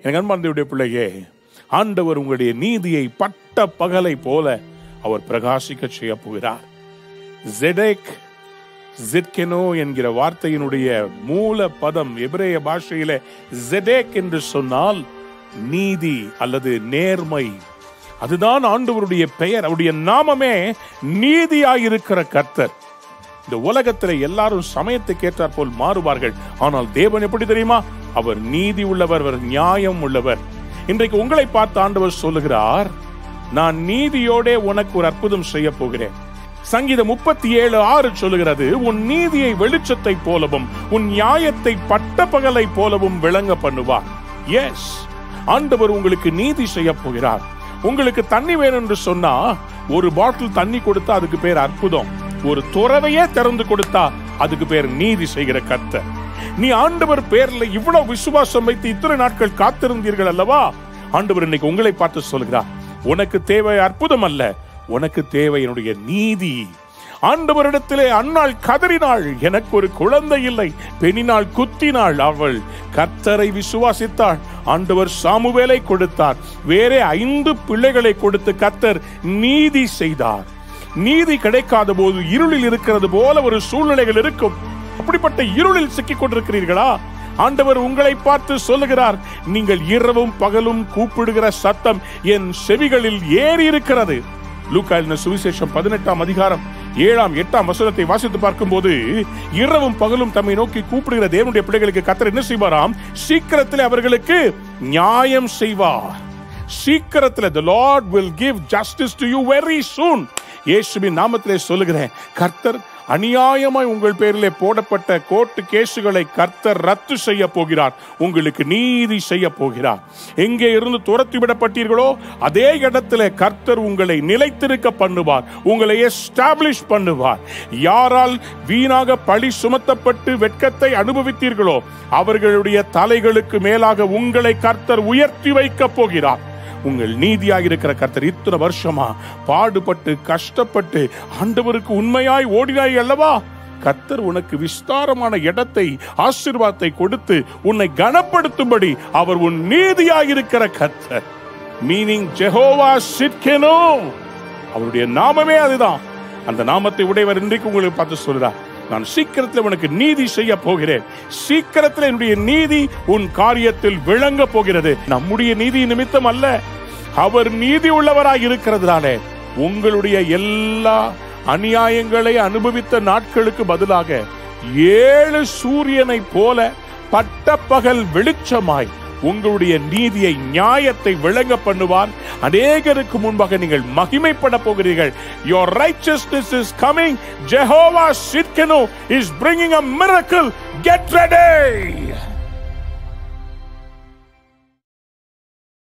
எனக்கு அன்பார்ந்தவுடைய பிள்ளையே ஆண்டவர் உங்களுடைய நீதியை பட்ட பகலை போல அவர் பிரகாசிக்க செய்ய போகிறார் ஜெடேக் ஜிட்கெனோ என்கிற வார்த்தையினுடைய மூல பதம் எபிரேய பாஷையில ஜெடேக் என்று சொன்னால் நீதி அல்லது நேர்மை அதுதான் ஆண்டவருடைய பெயர் அவருடைய நாமமே நீதியாயிருக்கிற கர்த்தர் இந்த உலகத்துல எல்லாரும் சமயத்துக்கு ஏற்றாற் போல் மாறுவார்கள் ஆனால் தேவன் எப்படி தெரியுமா அவர் நீதி உள்ளவர் அவர் நியாயம் உள்ளவர் இன்றைக்கு உங்களை பார்த்து ஆண்டவர் சொல்லுகிறார் நான் நீதியோடே உனக்கு ஒரு அற்புதம் செய்ய போகிறேன் சங்கீதம் முப்பத்தி ஏழு ஆறு சொல்லுகிறது உன் நீதியை வெளிச்சத்தை போலவும் உன் நியாயத்தை பட்ட பகலை போலவும் விளங்க பண்ணுவார் எஸ் ஆண்டவர் உங்களுக்கு நீதி செய்ய போகிறார் உங்களுக்கு தண்ணி வேணும் என்று சொன்னா ஒரு பாட்டில் தண்ணி கொடுத்தா அதுக்கு பேர் அற்புதம் ஒரு துறவையே திறந்து கொடுத்தா அதுக்கு பேர் நீதி செய்கிற கர்த்தர் நீ ஆண்டவர் பேர்ல இவ்வளவு விசுவாசம் வைத்து இத்தனை நாட்கள் காத்திருந்தீர்கள் அல்லவா ஆண்டவர் இன்னைக்கு உங்களை பார்த்து சொல்கிறார் உனக்கு தேவை அற்புதம் அல்ல உனக்கு தேவை என்னுடைய நீதி ஆண்டவரிடத்திலே அன்னாள் கதறினாள் எனக்கு ஒரு குழந்தை இல்லை பெண்ணினாள் குத்தினாள் அவள் கர்த்தரை விசுவாசித்தாள் ஆண்டவர் சாமுவேலை கொடுத்தார் வேறே ஐந்து பிள்ளைகளை கொடுத்து கர்த்தர் நீதி செய்தார் நீதி கிடைக்காத போது இருளில் இருக்கிறது போல ஒரு சூழ்நிலைகள் இருக்கும் அப்படிப்பட்ட இருளில் சிக்கிக் கொண்டிருக்கிறீர்களா ஆண்டவர் உங்களை பார்த்து சொல்லுகிறார் நீங்கள் இரவும் பகலும் கூப்பிடுகிற சத்தம் என் செவிகளில் ஏறி இருக்கிறது லூக்கா எழுதின சுவிசேஷம் பதினெட்டாம் அதிகாரம் ஏழாம் எட்டாம் வசனத்தை வாசித்து பார்க்கும்போது இரவும் பகலும் தம்மை நோக்கி கூப்பிடுகிற தேவனுடைய பிள்ளைகளுக்கு கத்தர் என்ன செய்வாராம் சீக்கிரத்தில் அவர்களுக்கு நியாயம் செய்வார் சீக்கிரத்தில் the lord will give justice to you very soon இயேசுவின் நாமத்திலே சொல்லுகிறேன் கர்த்தர் அநியாயமாய் உங்கள் பேரிலே போடப்பட்ட கோர்ட்டு கேசுகளை கர்த்தர் ரத்து செய்ய போகிறார் உங்களுக்கு நீதி செய்ய போகிறார் எங்கே இருந்து துரத்தி விடப்பட்டீர்களோ அதே இடத்திலே கர்த்தர் உங்களை நிலைத்திருக்க பண்ணுவார் உங்களை எஸ்டாப்ளிஷ் பண்ணுவார் யாரால் வீணாக பழி சுமத்தப்பட்டு வெட்கத்தை அனுபவித்தீர்களோ அவர்களுடைய தலைகளுக்கு மேலாக உங்களை கர்த்தர் உயர்த்தி வைக்க போகிறார் உங்கள் நீதியாக இருக்கிற கர்த்தர் இத்தனை வருஷமா பாடுபட்டு கஷ்டப்பட்டு ஆண்டவருக்கு உண்மையாய் ஓடினாய் அல்லவா கர்த்தர் உனக்கு விஸ்தாரமான இடத்தை ஆசீர்வாதத்தை கொடுத்து உன்னை கனப்படுத்தும்படி அவர் உன் நீதியாக இருக்கிற கர்த்தர் மீனிங் ஜெகோவா சிட்கெனோ அவருடைய நாமமே அதுதான் அந்த நாமத்தை உடையவர் இன்றைக்கு உங்களுக்கு பார்த்து சொல்றார் நான் சீக்கிரத்தில் உனக்கு நீதி செய்ய போகிறேன் சீக்கிரத்தில் என்னுடைய நீதி உன் காரியத்தில் விளங்க போகிறது நம்முடைய நீதி நிமித்தம் அல்ல அவர் நீதி உள்ளவராய் இருக்கிறதுனாலே உங்களுடைய எல்லா அநியாயங்களை அனுபவித்த நாட்களுக்கு பதிலாக ஏழு சூரியனை போல பட்டப்பகல் வெளிச்சமாய் உங்களுடைய நீதியை நியாயத்தை விளங்க பண்ணுவார் அநேகருக்கு முன்பாக நீங்கள் மகிமைப்பட போகிறீர்கள் your righteousness is coming jehovah shidkenu is bringing a miracle get ready